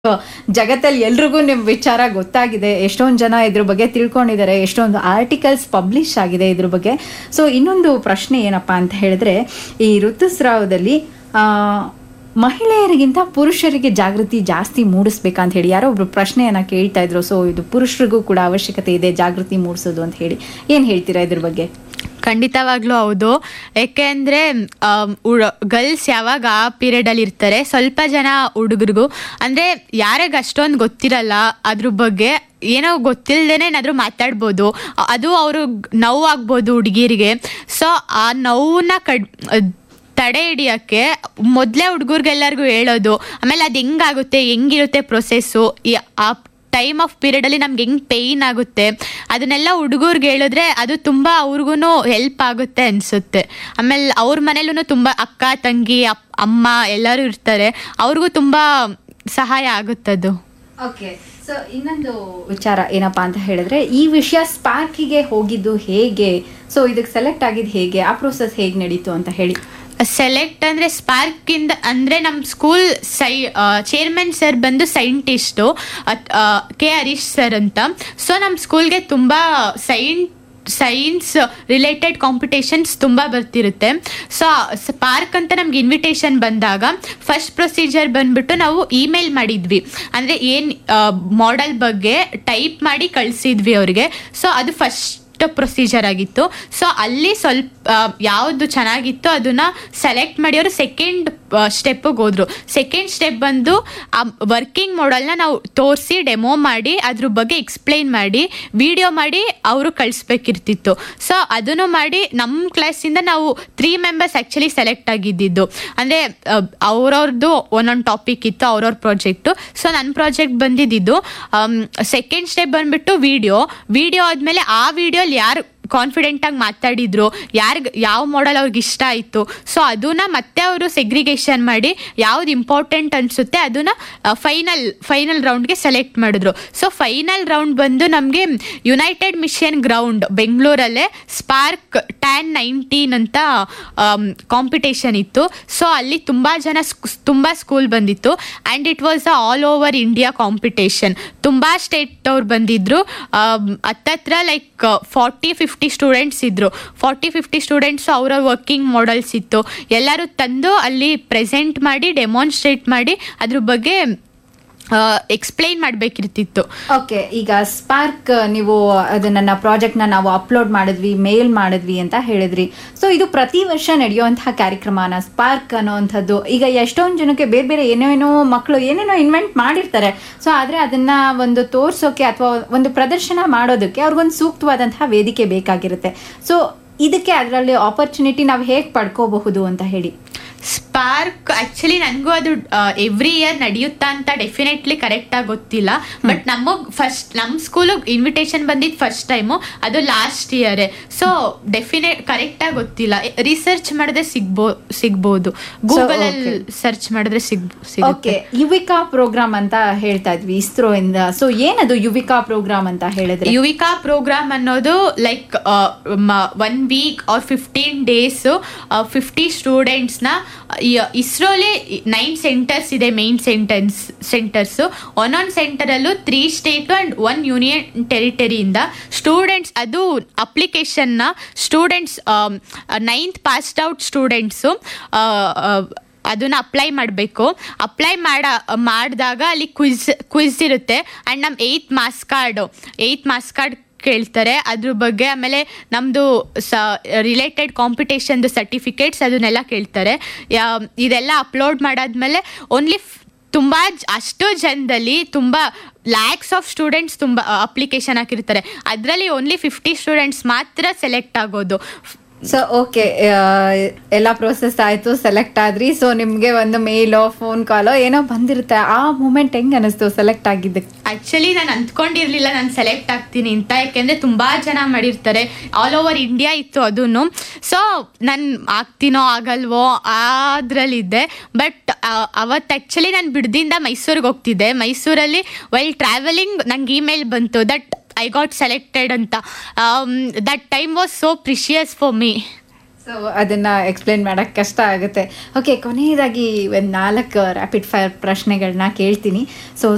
ಜಗತ್ತಲ್ಲಿ ಎಲ್ರಿಗೂ ನಿಮ್ಮ ವಿಚಾರ ಗೊತ್ತಾಗಿದೆ ಎಷ್ಟೊಂದು ಜನ ಇದ್ರ ಬಗ್ಗೆ ತಿಳ್ಕೊಂಡಿದ್ದಾರೆ ಎಷ್ಟೊಂದು ಆರ್ಟಿಕಲ್ಸ್ ಪಬ್ಲಿಷ್ ಆಗಿದೆ ಇದ್ರ ಬಗ್ಗೆ ಸೊ ಇನ್ನೊಂದು ಪ್ರಶ್ನೆ ಏನಪ್ಪಾ ಅಂತ ಹೇಳಿದ್ರೆ ಈ ಋತುಸ್ರಾವದಲ್ಲಿ ಆ, ಮಹಿಳೆಯರಿಗಿಂತ ಪುರುಷರಿಗೆ ಜಾಗೃತಿ ಜಾಸ್ತಿ ಮೂಡಿಸ್ಬೇಕಂತ ಹೇಳಿ ಯಾರೋ ಒಬ್ರು ಪ್ರಶ್ನೆಯನ್ನ ಕೇಳ್ತಾ ಇದ್ರು ಸೊ ಇದು ಪುರುಷರಿಗೂ ಕೂಡ ಅವಶ್ಯಕತೆ ಇದೆ ಜಾಗೃತಿ ಮೂಡಿಸೋದು ಅಂತ ಹೇಳಿ ಏನ್ ಹೇಳ್ತೀರಾ ಇದ್ರ ಬಗ್ಗೆ ಖಂಡಿತವಾಗ್ಲೂ ಹೌದು ಏಕೆಂದರೆ ಗರ್ಲ್ಸ್ ಯಾವಾಗ ಆ ಪೀರಿಯಡಲ್ಲಿ ಇರ್ತಾರೆ ಸ್ವಲ್ಪ ಜನ ಹುಡುಗರಿಗೂ ಅಂದರೆ ಯಾರಿಗೆ ಅಷ್ಟೊಂದು ಗೊತ್ತಿರಲ್ಲ ಅದ್ರ ಬಗ್ಗೆ ಏನೋ ಗೊತ್ತಿಲ್ಲದೇನೆ ಏನಾದರೂ ಮಾತಾಡ್ಬೋದು ಅದು ಅವರು ನೋವು ಆಗ್ಬೋದು ಹುಡುಗಿರಿಗೆ ಸೊ ಆ ನೋವನ್ನ ಕಡ್ ತಡೆ ಹಿಡಿಯೋಕ್ಕೆ ಮೊದಲೇ ಹುಡುಗರಿಗೆಲ್ಲರಿಗೂ ಹೇಳೋದು ಆಮೇಲೆ ಅದು ಹೆಂಗಾಗುತ್ತೆ ಹೆಂಗಿರುತ್ತೆ ಪ್ರೊಸೆಸ್ಸು ಆ ಟೈಮ್ ಆಫ್ ಪೀರಿಯಡಲ್ಲಿ ನಮ್ಗೆ ಹೆಂಗೆ ಪೇಯ್ನ್ ಆಗುತ್ತೆ ಅದನ್ನೆಲ್ಲ ಹುಡುಗರ್ಗೆ ಹೇಳಿದ್ರೆ ಅದು ತುಂಬ ಅವ್ರಿಗೂ ಹೆಲ್ಪ್ ಆಗುತ್ತೆ ಅನಿಸುತ್ತೆ ಆಮೇಲೆ ಅವ್ರ ಮನೇಲೂ ತುಂಬ ಅಕ್ಕ ತಂಗಿ ಅಪ್ ಅಮ್ಮ ಎಲ್ಲರೂ ಇರ್ತಾರೆ ಅವ್ರಿಗೂ ತುಂಬ ಸಹಾಯ ಆಗುತ್ತದು ಓಕೆ ಸೊ ಇನ್ನೊಂದು ವಿಚಾರ ಏನಪ್ಪಾ ಅಂತ ಹೇಳಿದ್ರೆ ಈ ವಿಷಯ ಸ್ಪಾರ್ಕಿಗೆ ಹೋಗಿದ್ದು ಹೇಗೆ ಸೊ ಇದಕ್ಕೆ ಸೆಲೆಕ್ಟ್ ಆಗಿದ್ದು ಹೇಗೆ ಆ ಪ್ರೋಸೆಸ್ ಹೇಗೆ ನಡೀತು ಅಂತ ಹೇಳಿ ಸೆಲೆಕ್ಟ್ ಅಂದರೆ ಸ್ಪಾರ್ಕಿಂದ ಅಂದರೆ ನಮ್ಮ ಸ್ಕೂಲ್ ಸೈ ಚೇರ್ಮನ್ ಸರ್ ಬಂದು ಸೈಂಟಿಸ್ಟು ಕೆ ಹರೀಶ್ ಸರ್ ಅಂತ ಸೊ ನಮ್ಮ ಸ್ಕೂಲ್ಗೆ ತುಂಬ ಸೈನ್ ಸೈನ್ಸ್ ರಿಲೇಟೆಡ್ ಕಾಂಪಿಟೇಷನ್ಸ್ ತುಂಬ ಬರ್ತಿರುತ್ತೆ ಸೊ ಪಾರ್ಕ್ ಅಂತ ನಮ್ಗೆ ಇನ್ವಿಟೇಷನ್ ಬಂದಾಗ ಫಸ್ಟ್ ಪ್ರೊಸೀಜರ್ ಬಂದ್ಬಿಟ್ಟು ನಾವು ಇಮೇಲ್ ಮಾಡಿದ್ವಿ ಅಂದರೆ ಏನು ಮಾಡೆಲ್ ಬಗ್ಗೆ ಟೈಪ್ ಮಾಡಿ ಕಳಿಸಿದ್ವಿ ಅವ್ರಿಗೆ ಸೊ ಅದು ಫಸ್ಟ್ ಪ್ರೊಸೀಜರ್ ಆಗಿತ್ತು ಸೊ ಅಲ್ಲಿ ಸ್ವಲ್ಪ ಯಾವುದು ಚೆನ್ನಾಗಿತ್ತು ಅದನ್ನ ಸೆಲೆಕ್ಟ್ ಮಾಡಿ ಅವರು ಸೆಕೆಂಡ್ ಸ್ಟೆಪ್ಪಿಗೆ ಹೋದ್ರು ಸೆಕೆಂಡ್ ಸ್ಟೆಪ್ ಬಂದು ಆ ವರ್ಕಿಂಗ್ ಮಾಡಲ್ನ ನಾವು ತೋರಿಸಿ ಡೆಮೋ ಮಾಡಿ ಅದ್ರ ಬಗ್ಗೆ ಎಕ್ಸ್ಪ್ಲೈನ್ ಮಾಡಿ ವಿಡಿಯೋ ಮಾಡಿ ಅವರು ಕಳಿಸ್ಬೇಕಿರ್ತಿತ್ತು ಸೊ ಅದನ್ನು ಮಾಡಿ ನಮ್ಮ ಕ್ಲಾಸಿಂದ ನಾವು ತ್ರೀ ಮೆಂಬರ್ಸ್ ಆ್ಯಕ್ಚುಲಿ ಸೆಲೆಕ್ಟ್ ಆಗಿದ್ದಿದ್ದು ಅಂದರೆ ಅವ್ರವ್ರದ್ದು ಒಂದೊಂದು ಟಾಪಿಕ್ ಇತ್ತು ಅವ್ರವ್ರ ಪ್ರಾಜೆಕ್ಟು ಸೊ ನನ್ನ ಪ್ರಾಜೆಕ್ಟ್ ಬಂದಿದ್ದು ಸೆಕೆಂಡ್ ಸ್ಟೆಪ್ ಬಂದ್ಬಿಟ್ಟು ವಿಡಿಯೋ ವಿಡಿಯೋ ಆದಮೇಲೆ ಆ ವಿಡಿಯೋಲಿ ಯಾರು ಕಾನ್ಫಿಡೆಂಟ್ ಆಗಿ ಮಾತಾಡಿದ್ರು ಯಾರಿಗೆ ಯಾವ ಮಾಡೆಲ್ ಅವ್ರಿಗೆ ಇಷ್ಟ ಆಯಿತು ಸೊ ಅದನ್ನ ಮತ್ತೆ ಅವರು ಸೆಗ್ರಿಗೇಷನ್ ಮಾಡಿ ಯಾವ್ದು ಇಂಪಾರ್ಟೆಂಟ್ ಅನಿಸುತ್ತೆ ಅದನ್ನ ಫೈನಲ್ ಫೈನಲ್ ರೌಂಡ್ಗೆ ಸೆಲೆಕ್ಟ್ ಮಾಡಿದ್ರು ಸೊ ಫೈನಲ್ ರೌಂಡ್ ಬಂದು ನಮಗೆ ಯುನೈಟೆಡ್ ಮಿಷನ್ ಗ್ರೌಂಡ್ ಬೆಂಗಳೂರಲ್ಲೇ ಸ್ಪಾರ್ಕ್ ಟ್ಯಾನ್ ನೈನ್ಟೀನ್ ಅಂತ ಕಾಂಪಿಟೇಷನ್ ಇತ್ತು ಸೊ ಅಲ್ಲಿ ತುಂಬ ಜನ ತುಂಬ ಸ್ಕೂಲ್ ಬಂದಿತ್ತು and it was a all over India competition ತುಂಬ ಸ್ಟೇಟ್ ಅವ್ರು ಬಂದಿದ್ರು ಹತ್ತತ್ರ ಲೈಕ್ ಫಾರ್ಟಿ ಫಿಫ್ಟಿ ಸ್ಟೂಡೆಂಟ್ಸ್ ಇದ್ರು ಫಾರ್ಟಿ ಫಿಫ್ಟಿ ಸ್ಟೂಡೆಂಟ್ಸ್ ಅವರ ವರ್ಕಿಂಗ್ ಮಾಡೆಲ್ಸ್ ಇತ್ತು ಎಲ್ಲರೂ ತಂದು ಅಲ್ಲಿ ಪ್ರೆಸೆಂಟ್ ಮಾಡಿ ಡೆಮಾನ್ಸ್ಟ್ರೇಟ್ ಮಾಡಿ ಅದ್ರ ಬಗ್ಗೆ ಎಕ್ಸ್ಪ್ಲೈನ್ ಮಾಡಬೇಕಿರ್ತಿತ್ತು ಓಕೆ ಈಗ ಸ್ಪಾರ್ಕ್ ನೀವು ಅದು ನನ್ನ ಪ್ರಾಜೆಕ್ಟ್ನ ನಾವು ಅಪ್ಲೋಡ್ ಮಾಡಿದ್ವಿ ಮೇಲ್ ಮಾಡಿದ್ವಿ ಅಂತ ಹೇಳಿದ್ರಿ ಸೊ ಇದು ಪ್ರತಿ ವರ್ಷ ನಡೆಯುವಂತಹ ಕಾರ್ಯಕ್ರಮನ ಸ್ಪಾರ್ಕ್ ಅನ್ನೋವಂಥದ್ದು ಈಗ ಎಷ್ಟೊಂದು ಜನಕ್ಕೆ ಬೇರೆ ಬೇರೆ ಏನೇನೋ ಮಕ್ಕಳು ಏನೇನೋ ಇನ್ವೆಂಟ್ ಮಾಡಿರ್ತಾರೆ ಸೊ ಆದರೆ ಅದನ್ನ ಒಂದು ತೋರ್ಸೋಕೆ ಅಥವಾ ಒಂದು ಪ್ರದರ್ಶನ ಮಾಡೋದಕ್ಕೆ ಅವ್ರಿಗೊಂದು ಸೂಕ್ತವಾದಂತಹ ವೇದಿಕೆ ಬೇಕಾಗಿರುತ್ತೆ ಸೊ ಇದಕ್ಕೆ ಅದರಲ್ಲಿ ಆಪರ್ಚುನಿಟಿ ನಾವು ಹೇಗೆ ಪಡ್ಕೋಬಹುದು ಅಂತ ಹೇಳಿ ಸ್ಪಾರ್ಕ್ ಆಕ್ಚುಲಿ ನನಗೂ ಅದು ಎವ್ರಿ ಇಯರ್ ನಡೆಯುತ್ತಾ ಅಂತ ಡೆಫಿನೆಟ್ಲಿ ಕರೆಕ್ಟಾಗಿ ಗೊತ್ತಿಲ್ಲ ಬಟ್ ನಮಗ್ ಫಸ್ಟ್ ನಮ್ಮ ಸ್ಕೂಲಿಗೆ ಇನ್ವಿಟೇಷನ್ ಬಂದಿದ್ದು ಫಸ್ಟ್ ಟೈಮು ಅದು ಲಾಸ್ಟ್ ಇಯರೇ ಸೊ ಡೆಫಿನೆಟ್ ಕರೆಕ್ಟಾಗಿ ಗೊತ್ತಿಲ್ಲ ರಿಸರ್ಚ್ ಮಾಡಿದ್ರೆ ಸಿಗ್ಬೋ ಸಿಗ್ಬೋದು ಗೂಗಲ್ ಅಲ್ಲಿ ಸರ್ಚ್ ಮಾಡಿದ್ರೆ ಸಿಗ್ ಸಿಗುತ್ತೆ ಓಕೆ ಯುವಿಕಾ ಪ್ರೋಗ್ರಾಮ್ ಅಂತ ಹೇಳ್ತಾ ಇದ್ವಿ ಇಸ್ರೋ ಇಂದ ಸೊ ಏನದು ಯುವಿಕಾ ಪ್ರೋಗ್ರಾಮ್ ಅಂತ ಹೇಳಿದ್ರೆ ಯುವಿಕಾ ಪ್ರೋಗ್ರಾಮ್ ಅನ್ನೋದು like one week or fifteen days fifty ಸ್ಟೂಡೆಂಟ್ಸ್ನ ಇಸ್ರೋಲಿ ನೈನ್ ಸೆಂಟರ್ಸ್ ಇದೆ ಮೇನ್ ಸೆಂಟೆನ್ಸ್ ಸೆಂಟರ್ಸು ಒಂದೊಂದು ಸೆಂಟರಲ್ಲೂ three state and one union ಟೆರಿಟರಿಯಿಂದ ಸ್ಟೂಡೆಂಟ್ಸ್ ಅದು ಅಪ್ಲಿಕೇಶನ್ನ students ninth passed out students ಅದನ್ನ ಅಪ್ಲೈ ಮಾಡಬೇಕು ಅಪ್ಲೈ ಮಾಡ ಮಾಡಿದಾಗ ಅಲ್ಲಿ ಕ್ವಿಜ್ ಕ್ವಿಜ್ ಇರುತ್ತೆ ಆ್ಯಂಡ್ ನಮ್ಮ eighth marks card eighth marks card ಕೇಳ್ತಾರೆ ಅದ್ರ ಬಗ್ಗೆ ಆಮೇಲೆ ನಮ್ಮದು ಸ ರಿಲೇಟೆಡ್ ಕಾಂಪಿಟೇಷನ್ದು ಸರ್ಟಿಫಿಕೇಟ್ಸ್ ಅದನ್ನೆಲ್ಲ ಕೇಳ್ತಾರೆ ಯಾ- ಇದೆಲ್ಲ ಅಪ್ಲೋಡ್ ಮಾಡಾದ್ಮೇಲೆ ಓನ್ಲಿ ತುಂಬ ಅಷ್ಟು ಜನದಲ್ಲಿ ತುಂಬ ಲ್ಯಾಕ್ಸ್ ಆಫ್ ಸ್ಟೂಡೆಂಟ್ಸ್ ತುಂಬ ಅಪ್ಲಿಕೇಶನ್ ಹಾಕಿರ್ತಾರೆ ಅದರಲ್ಲಿ ಓನ್ಲಿ ಫಿಫ್ಟಿ ಸ್ಟೂಡೆಂಟ್ಸ್ ಮಾತ್ರ ಸೆಲೆಕ್ಟ್ ಆಗೋದು ಸೊ ಓಕೆ ಎಲ್ಲ ಪ್ರೋಸೆಸ್ ಆಯ್ತು ಸೆಲೆಕ್ಟ್ ಆದ್ರಿ ಸೊ ನಿಮ್ಗೆ ಒಂದು ಮೇಲೋ ಫೋನ್ ಕಾಲೋ ಏನೋ ಬಂದಿರುತ್ತೆ ಆ ಮೂಮೆಂಟ್ ಹೆಂಗ್ ಅನಿಸ್ತು ಸೆಲೆಕ್ಟ್ ಆಗಿದ್ದಕ್ಕೆ ಆಕ್ಚುಲಿ ನಾನು ಅಂದ್ಕೊಂಡಿರ್ಲಿಲ್ಲ ನಾನು ಸೆಲೆಕ್ಟ್ ಆಗ್ತೀನಿ ಅಂತ ಯಾಕೆಂದ್ರೆ ತುಂಬಾ ಜನ ಮಾಡಿರ್ತಾರೆ ಆಲ್ ಓವರ್ ಇಂಡಿಯಾ ಇತ್ತು ಅದನ್ನು ಸೊ ನಾನು ಆಗ್ತೀನೋ ಆಗಲ್ವೋ ಅದ್ರಲ್ಲಿದ್ದೆ ಬಟ್ ಅವತ್ತು ಆ್ಯಕ್ಚುಲಿ ನಾನು ಬಿಡದಿಂದ ಮೈಸೂರಿಗೆ ಹೋಗ್ತಿದ್ದೆ ಮೈಸೂರಲ್ಲಿ ವೈಲ್ ಟ್ರಾವೆಲಿಂಗ್ ನಂಗೆ ಇಮೇಲ್ ಬಂತು ದಟ್ ಐ ಗಾಟ್ ಸೆಲೆಕ್ಟೆಡ್ ಅಂತ that time was so precious for me so ಅದನ್ನ ಎಕ್ಸ್ಪ್ಲೇನ್ ಮಾಡಕ್ ಕಷ್ಟ ಆಗುತ್ತೆ ಓಕೆ ಕೊನೆಯದಾಗಿ ಒಂದು ನಾಲ್ಕು ರ್ಯಾಪಿಡ್ ಫೈರ್ ಪ್ರಶ್ನೆಗಳನ್ನ ಕೇಳ್ತೀನಿ ಸೊ